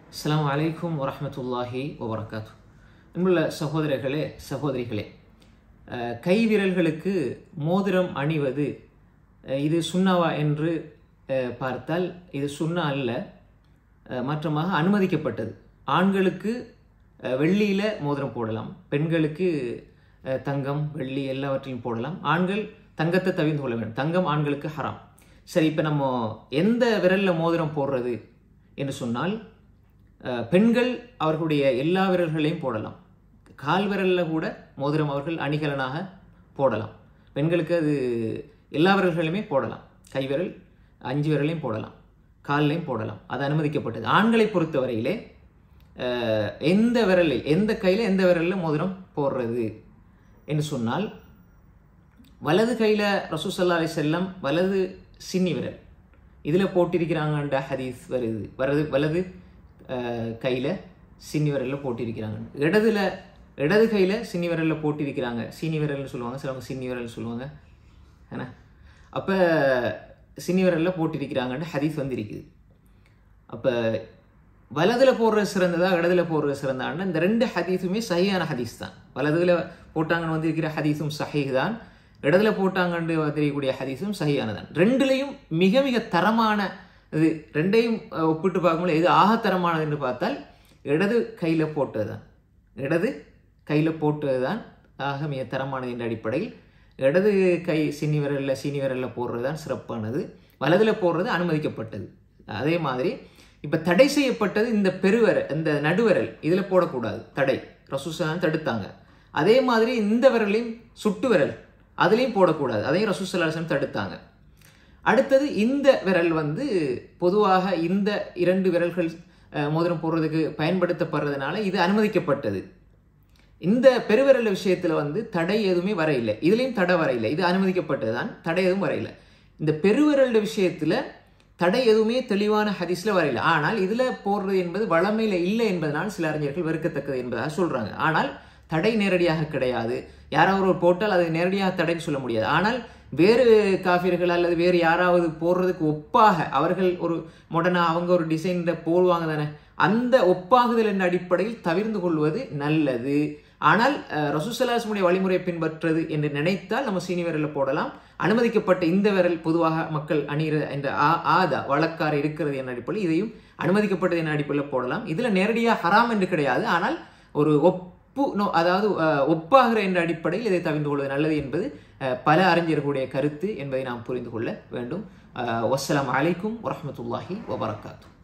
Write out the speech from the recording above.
அஸ்ஸலாமு அலைக்கும் வரஹ்மத்துல்லாஹி வபரகாத்து அன்புள்ள சகோதரர்களே சகோதரிகளே அஹ், கை விரல்களுக்கு மோதிரம் அணிவது அஹ், இது சுண்ணாவா என்று அஹ், பார்த்தால் இது சுண்ணா அல்ல அஹ், மாற்றமாக அனுமதிக்கப்பட்டது ஆண்களுக்கு அஹ், வெள்ளியில மோதிரம் போடலாம் பெண்களுக்கு அஹ், தங்கம் வெள்ளி எல்லாவற்றையும் போடலாம் ஆண்கள் தங்கத்தை தவிர்த்து கொள்ள வேண்டும் தங்கம் ஆண்களுக்கு ஹராம் சரி இப்போ நம்ம எந்த விரல்ல மோதிரம் போடுறது என்று சொன்னால் அஹ், பெண்கள் அவர்களுடைய எல்லா விரல்களையும் போடலாம் கால் விரல்ல கூட மோதிரம் அவர்கள் அணிகலனாக போடலாம் பெண்களுக்கு அது எல்லா விரல்களையுமே போடலாம் கை விரல் அஞ்சு விரலையும் போடலாம் கால்லையும் போடலாம் அது அனுமதிக்கப்பட்டது ஆண்களை பொறுத்தவரையிலே அஹ், எந்த விரலில் எந்த கையில் எந்த விரலில் மோதிரம் போடுறது என்று சொன்னால் வலது கையில் ரசூசல்லா அலி செல்லம் வலது சின்னி விரல் இதில் போட்டிருக்கிறாங்கன்ற ஹதீஸ் வருது வரது வலது கையில் சின்னி விரலில் போட்டிருக்கிறாங்க இடதுல இடது கையில் சின்னி விரலில் போட்டிருக்கிறாங்க சீனி விரல்னு சொல்லுவாங்க சிலவங்க சின்னி விரல் சொல்லுவாங்க ஏன்னா அப்போ சின்னி விரலில் போட்டிருக்கிறாங்கன்னு ஹதீஸ் வந்திருக்குது அப்போ வலதுல போடுறது சிறந்ததா இடதுல போடுறது சிறந்தான்னு இந்த ரெண்டு ஹதீஸுமே சஹியான ஹதீஸ் தான் வலதுல போட்டாங்கன்னு வந்திருக்கிற ஹதீஸும் சஹீஹ் தான் இடதுல போட்டாங்கன்னு தெரியக்கூடிய ஹதீஸும் சஹியானதான் ரெண்டுலையும் மிக மிக தரமான இது ரெண்டையும் அஹ், ஒப்பிட்டு பார்க்கும்போது எது ஆக தரமானதுன்னு பார்த்தால் இடது கையில போட்டது தான் இடது கையில போட்டது தான் ஆக மிக தரமானது என்ற அடிப்படையில் இடது கை சினி விரல்ல சீனி விரல்ல போடுறது தான் சிறப்பானது வலதுல போடுறது அனுமதிக்கப்பட்டது அதே மாதிரி இப்ப தடை செய்யப்பட்டது இந்த பெருவரல் இந்த நடுவரல் இதுல போடக்கூடாது தடை ரசூசலாம் தடுத்தாங்க அதே மாதிரி இந்த விரலையும் சுட்டு விரல் அதுலேயும் போடக்கூடாது அதையும் ரசூசலாசம் தடுத்தாங்க அடுத்தது இந்த விரல் வந்து பொதுவாக இந்த இரண்டு விரல்கள் அஹ், மோதிரம் போடுறதுக்கு பயன்படுத்தப்படுறதுனால இது அனுமதிக்கப்பட்டது இந்த பெருவிரல் விஷயத்துல வந்து தடை எதுவுமே வரையில்லை இதுலயும் தடை வரையில்லை இது அனுமதிக்கப்பட்டது தான் தடை எதுவும் வரையில்லை இந்த பெருவிரல் விஷயத்துல தடை எதுவுமே தெளிவான ஹதீஸ்ல வரையில்லை ஆனால் இதுல போடுறது என்பது வளமையில இல்லை என்பதனால் சில அறிஞர்கள் வெறுக்கத்தக்கது என்பதாக சொல்றாங்க ஆனால் தடை நேரடியாக கிடையாது யாராவது ஒரு போட்டால் அது நேரடியாக தடைன்னு சொல்ல முடியாது ஆனால் வேறு காஃபிர்கள் அல்லது வேறு யாராவது போடுறதுக்கு ஒப்பாக அவர்கள் ஒரு மொடனா அவங்க ஒரு டிசைன்ல போடுவாங்க தானே அந்த ஒப்பாகுதல் என்ற அடிப்படையில் தவிர்ந்து கொள்வது நல்லது ஆனால் ரசூசலாசமுடைய வழிமுறையை பின்பற்றுறது என்று நினைத்தால் நம்ம சீனி விரலில் போடலாம் அனுமதிக்கப்பட்ட இந்த விரல் பொதுவாக மக்கள் அணிகிற என்ற ஆ- ஆதா வழக்காறு இருக்கிறது என்ற அடிப்படையில் இதையும் அனுமதிக்கப்பட்டது என்ற அடிப்படையில் போடலாம் இதுல நேரடியாக ஹராம் என்று கிடையாது ஆனால் ஒரு ஒப்பு நோ அதாவது அஹ், ஒப்பாகிற என்ற அடிப்படையில் இதை தவிர்த்து கொள்வது நல்லது என்பது அஹ், பல அறிஞர்களுடைய கருத்து என்பதை நாம் புரிந்து கொள்ள வேண்டும் அஹ், வஸ்ஸலாமு அலைக்கும் வரஹ்மத்துல்லாஹி வபரகாத்து